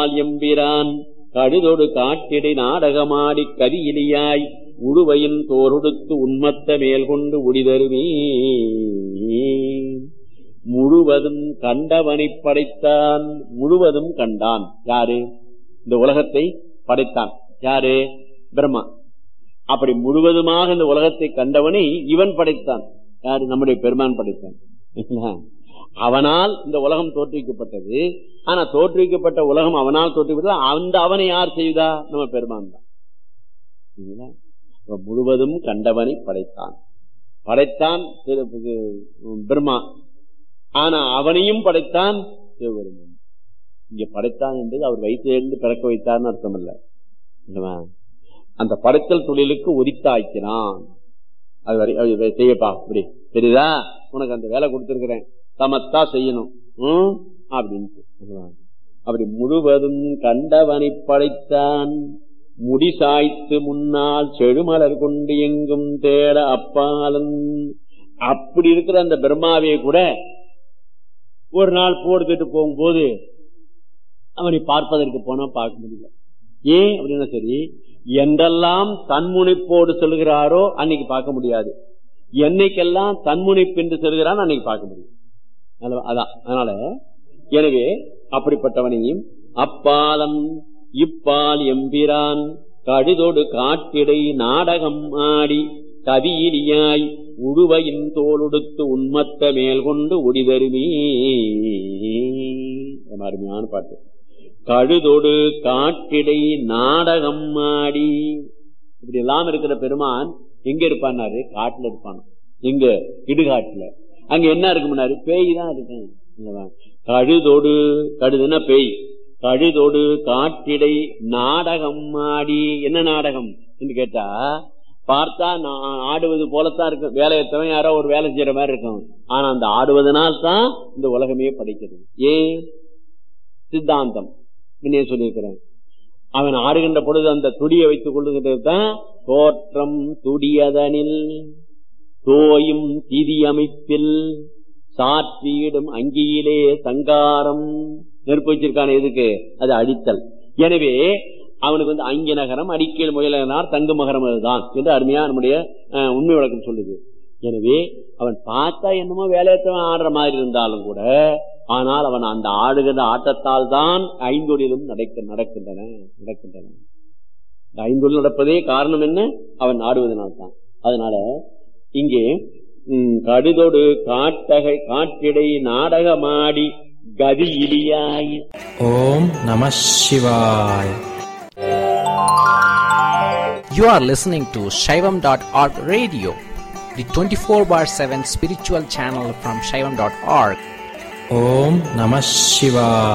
இப்பால் எம்பிரான் கடுதொடு காட்டிடை நாடகமாடி கதியிலியாய் உழுவையின் தோரொடுத்து உன்மத்த மேல் கொண்டு உடிதருமே முழுவதும் கண்டவனை படைத்தான் முழுவதும் கண்டான் யாரு இந்த உலகத்தை படைத்தான் யாரு பிரம்மா அப்படி முழுவதுமாக இந்த உலகத்தை கண்டவனை இவன் படைத்தான் யாரு நம்முடைய பெருமான் படைத்தான் இல்லையா? அவனால் இந்த உலகம் தோற்றுவிக்கப்பட்டது ஆனா தோற்றுவிக்கப்பட்ட உலகம் அவனால் தோற்றுவிக்கப்பட்டது அந்த அவனை யார் செய்தா நம்ம பெருமான் தான் சரிங்களா? அப்ப முழுவதும் கண்டவனை படைத்தான் படைத்தான் திரு- இது, பிரம்மா ஆனா அவனையும் படைத்தான் சிவபெருமான் இங்க படைத்தான் என்பது அவர் வயிற்றிலிருந்து பிறக்க வைத்தார்னு அர்த்தம் இல்ல இல்லவா? அந்த படைத்தல் தொழிலுக்கு உரித்தாக்கினான் அது வரை அது இதை செய்யப்பா இப்படி தெரியுதா உனக்கு அந்த வேலை கொடுத்திருக்கிறேன் சமத்தா செய்யணும் ம்? அப்படின்ட்டு இல்லவா? அப்படி முழுவதும் கண்டவனை படைத்தான் முடி சாய்த்து முன்னால் செழுமலர் கொண்டு எங்கும் தேட அப்பாலன் அப்படி இருக்கிற அந்த பிரம்மாவை கூட ஒரு நாள் போடுத்துட்டு போகும்போது அவனை பார்ப்பதற்கு போனா பார்க்க முடியல ஏன் அப்படின்னா சரி என்றெல்லாம் தன்முனைப்போடு சொல்கிறாரோ அன்னைக்கு பார்க்க முடியாது என்னைக்கெல்லாம் தன்முனைப்பு என்று சொல்கிறான் அன்னைக்கு பார்க்க முடியும் அல்லவா? அதான் அதனால எனவே அப்படிப்பட்டவனையும் அப்பாலம் இப்பால் எம்பிரான் கடுதொடு காட்டிடை நாடகம் ஆடி கவியிலியாய் உடுவையின் தோலுடுத்து உன்மத்த மேல் கொண்டு ஒடிதருமே ரொம்ப அருமையான பாட்டு கழுதொடு காட்டிடை நாடகம் ஆடி இப்படி எல்லாம் இருக்கிற பெருமான் எங்க இருப்பான்னாரு காட்டுல இருப்பான் எங்க இடுகாட்டுல அங்க என்ன இருக்கும்னாரு பேய் தான் இருக்கும் இல்லவா? கழுதொடு கழுதுன்னா பேய் கழுதொடு காட்டிடை நாடகம் ஆடி என்ன நாடகம் என்று கேட்டா பார்த்தா நான் ஆடுவது போலத்தான் இருக்கும் வேலையத்தவன் யாரோ ஒரு வேலை செய்யற மாதிரி இருக்கும் ஆனா அந்த ஆடுவதனால் தான் இந்த உலகமே படைக்கிறது ஏன் சித்தாந்தம் முன்னே சொல்லியிருக்கிறேன் அவன் ஆடுகின்ற பொழுது அந்த துடியை வைத்துக் கொள்ளுகின்றது தான் தோற்றம் துடியதனில் தோயும் திதி அமைப்பில் சாற்றியிடும் அங்கியிலே சங்காரம் நெருப்பு வச்சிருக்கான எதுக்கு அது அடித்தல் எனவே அவனுக்கு வந்து அங்கி நகரம் அடிக்கல் முயலனார் தங்கு மகரம் அதுதான் என்று அருமையா நம்முடைய அஹ், உண்மை விளக்கம் சொல்லுது எனவே அவன் பார்த்தா என்னமோ வேலையத்தவன் ஆடுற மாதிரி இருந்தாலும் கூட ஆனால் அவன் அந்த ஆடுகிற ஆட்டத்தால் தான் ஐந்தொழிலும் நடக்க நடக்கின்றன நடக்கின்றன இந்த ஐந்தொழில் நடப்பதே காரணம் என்ன அவன் ஆடுவதனால் தான் அதனால இங்கே ம், கடுதொடு காட்டகை காட்டிடை நாடகமாடி கதி இலியாய் ஓம் நம சிவாய் You are listening to Shaivam.org radio, the 24 bar 7 spiritual channel from Shaivam.org. ஓம் நம சிவாய்